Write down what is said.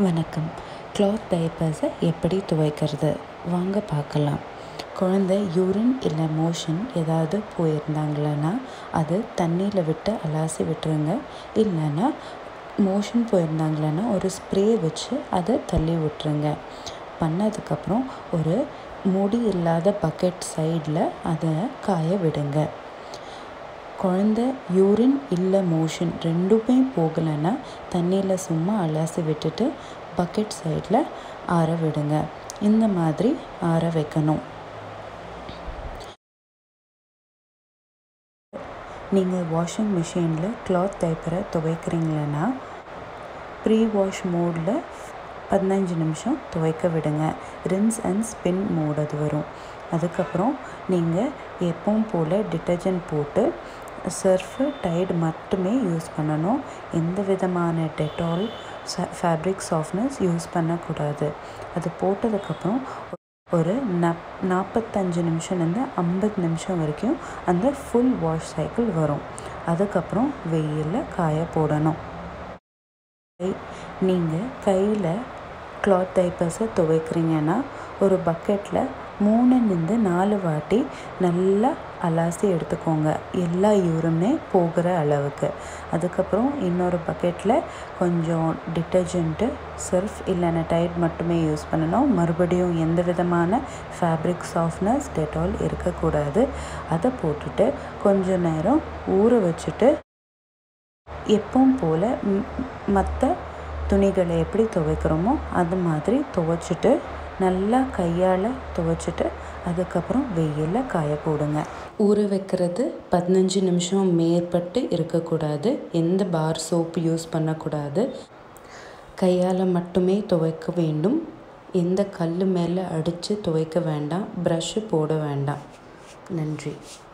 வணக்கம் க்ளாத் டைப்பர்ஸை எப்படி துவைக்கிறது வாங்க பார்க்கலாம் குழந்தை யூரின் இல்லை மோஷன் ஏதாவது போயிருந்தாங்களன்னா அது தண்ணியில் விட்டு அலாசி விட்டுருங்க இல்லைன்னா மோஷன் போயிருந்தாங்களன்னா ஒரு ஸ்ப்ரே வச்சு அதை தள்ளி விட்டுருங்க பண்ணதுக்கப்புறம் ஒரு முடி இல்லாத பக்கெட் சைடில் அதை காய விடுங்க குழந்த யூரின் இல்லை மோஷன் ரெண்டுமே போகலைன்னா தண்ணியில் சும்மா அலசி விட்டுட்டு பக்கெட் சைடில் ஆற விடுங்க இந்த மாதிரி ஆற வைக்கணும் நீங்கள் வாஷிங் மிஷினில் கிளாத் டைப்பரை துவைக்கிறீங்களன்னா ப்ரீ வாஷ் மோடில் பதினஞ்சு நிமிஷம் துவைக்க விடுங்க ரின்ஸ் அண்ட் ஸ்பின் மோட் அது வரும் அதுக்கப்புறம் நீங்கள் எப்பவும் போல் டிட்டர்ஜென்ட் போட்டு சர்ஃபு டைடு மட்டுமே யூஸ் பண்ணணும் எந்த விதமான டெட்டால் ஃபேப்ரிக் சாஃப்ட்னஸ் யூஸ் பண்ணக்கூடாது அது போட்டதுக்கப்புறம் ஒரு நப் நாற்பத்தஞ்சு நிமிஷம்லேருந்து ஐம்பது நிமிஷம் வரைக்கும் அந்த ஃபுல் வாஷ் சைக்கிள் வரும் அதுக்கப்புறம் வெயிலில் காய போடணும் நீங்கள் கையில் கிளாத் டைப்பர்ஸை துவைக்கிறீங்கன்னா ஒரு பக்கெட்டில் மூணுலேருந்து நாலு வாட்டி நல்லா அலாசி எடுத்துக்கோங்க எல்லா யூருமே போகிற அளவுக்கு அதுக்கப்புறம் இன்னொரு பக்கெட்டில் கொஞ்சம் டிட்டர்ஜென்ட்டு சர்ஃப் இல்லைன்னா டைட் மட்டுமே யூஸ் பண்ணணும் மறுபடியும் எந்த விதமான ஃபேப்ரிக் சாஃப்ட்னஸ் டெட்டால் இருக்கக்கூடாது அதை போட்டுட்டு கொஞ்ச நேரம் ஊற வச்சுட்டு எப்பவும் போல் மற்ற துணிகளை எப்படி துவைக்கிறோமோ அது மாதிரி துவைச்சிட்டு நல்லா கையால் துவைச்சிட்டு அதுக்கப்புறம் வெயிலில் காய போடுங்க ஊற வைக்கிறது பதினஞ்சு நிமிஷம் மேற்பட்டு இருக்கக்கூடாது எந்த பார் சோப்பு யூஸ் பண்ணக்கூடாது கையால் மட்டுமே துவைக்க வேண்டும் எந்த கல் மேலே அடித்து துவைக்க வேண்டாம் ப்ரஷ்ஷு போட வேண்டாம் நன்றி